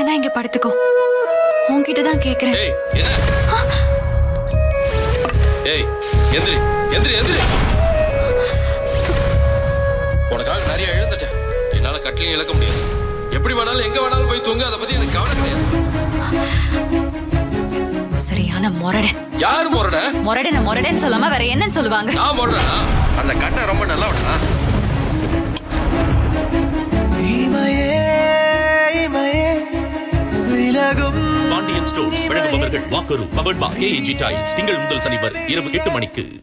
வேணா இங்க படுத்துக்கோ உன்கிட்ட தான் கேக்குறேன் ஏய் என்ன ஏய் எந்திரி எந்திரி எந்திரி உனக்காக நிறைய எழுந்துட்டேன் என்னால கட்டிலையும் இழக்க முடியாது எப்படி வேணாலும் எங்க வேணாலும் போய் தூங்க அதை பத்தி எனக்கு கவலை கிடையாது சரியான முரடன் யார் முரட முரடன முரடன் சொல்லாம வேற என்னன்னு சொல்லுவாங்க நான் முரடனா அந்த கண்ணை ரொம்ப நல்லவனா இமையே இமையே விலகும் பாண்டியன் ஸ்டோர்ஸ் வழங்குபவர்கள் வாக்கரு பவர்ட் பா கேஏஜி டைல்ஸ் திங்கள் முதல் சனி வரை இரவு எட்டு மணிக்கு